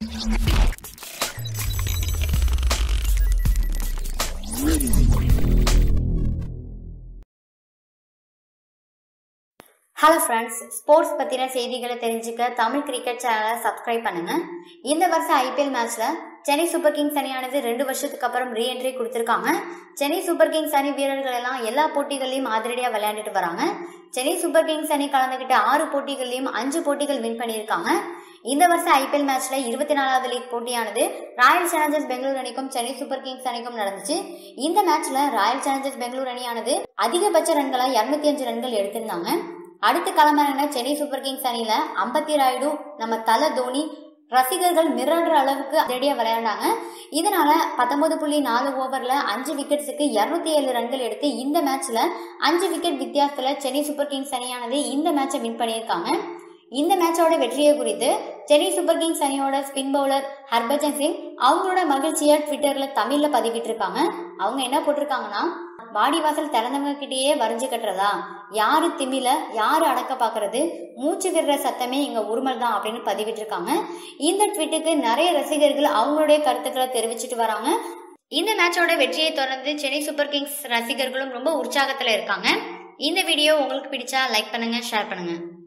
hello friends sports பற்றின செய்திகளை தெரிஞ்சுக்க தமிழ் கிரிக்கெட் சேனலை சப்ஸ்கிரைப் பண்ணுங்க இந்த வருஷம் ஐபிஎல் மேட்ச்சில் சென்னை சூப்பர் கிங்ஸ் அணியானது ரெண்டு வருஷத்துக்கு அப்புறம் ரீஎன்ட்ரி கொடுத்துருக்காங்க சென்னை சூப்பர் கிங்ஸ் அணி வீரர்கள் எல்லாம் எல்லா போட்டிகள்லையும் அதிரடியாக விளையாண்டுட்டு வராங்க சென்னை சூப்பர் கிங்ஸ் அணி கலந்துக்கிட்ட ஆறு போட்டிகள்லையும் அஞ்சு போட்டிகள் வின் பண்ணியிருக்காங்க இந்த வருஷம் ஐபிஎல் மேட்ச்ல இருபத்தி நாலாவது லீக் போட்டியானது ராயல் சேலஞ்சர்ஸ் பெங்களூர் அணிக்கும் சென்னை சூப்பர் கிங்ஸ் அணிக்கும் நடந்துச்சு இந்த மேட்ச்ல ராயல் சேலஞ்சர்ஸ் பெங்களூர் அணியானது அதிகபட்ச ரன்களை இருநூத்தி அஞ்சு ரன்கள் எடுத்திருந்தாங்க அடுத்து களமிறங்கின சென்னை சூப்பர் கிங்ஸ் அணியில அம்பத்தி ராயுடு நம்ம தல தோனி ரசிகர்கள் மிரள்ற அளவுக்கு அதிரடியா விளையாண்டாங்க இதனால பத்தொன்பது புள்ளி நாலு ஓவர்ல அஞ்சு விக்கெட்ஸுக்கு இருநூத்தி ஏழு ரன்கள் எடுத்து இந்த மேட்ச்ல அஞ்சு விக்கெட் வித்தியாசத்துல சென்னை சூப்பர் கிங்ஸ் அணியானது இந்த மேட்சை வின் பண்ணியிருக்காங்க இந்த மேட்சோட வெற்றியை குறித்து சென்னை சூப்பர் கிங்ஸ் அணியோட ஸ்பின் பவுலர் ஹர்பஜன் சிங் அவங்களோட மகிழ்ச்சியை ட்விட்டர்ல தமிழ்ல பதிவிட்டிருக்காங்க அவங்க என்ன போட்டிருக்காங்கன்னா வாடிவாசல் திறந்தவங்க கிட்டேயே வரைஞ்சு கட்டுறதா யாரு திமில யாரு அடக்க பாக்குறது மூச்சு விடுற சத்தமே எங்க உருமல் தான் அப்படின்னு பதிவிட்டிருக்காங்க இந்த ட்வீட்டுக்கு நிறைய ரசிகர்கள் அவங்களுடைய கருத்துக்களை தெரிவிச்சிட்டு வராங்க இந்த மேட்சோட வெற்றியை தொடர்ந்து சென்னை சூப்பர் கிங்ஸ் ரசிகர்களும் ரொம்ப உற்சாகத்துல இருக்காங்க இந்த வீடியோ உங்களுக்கு பிடிச்சா லைக் பண்ணுங்க ஷேர் பண்ணுங்க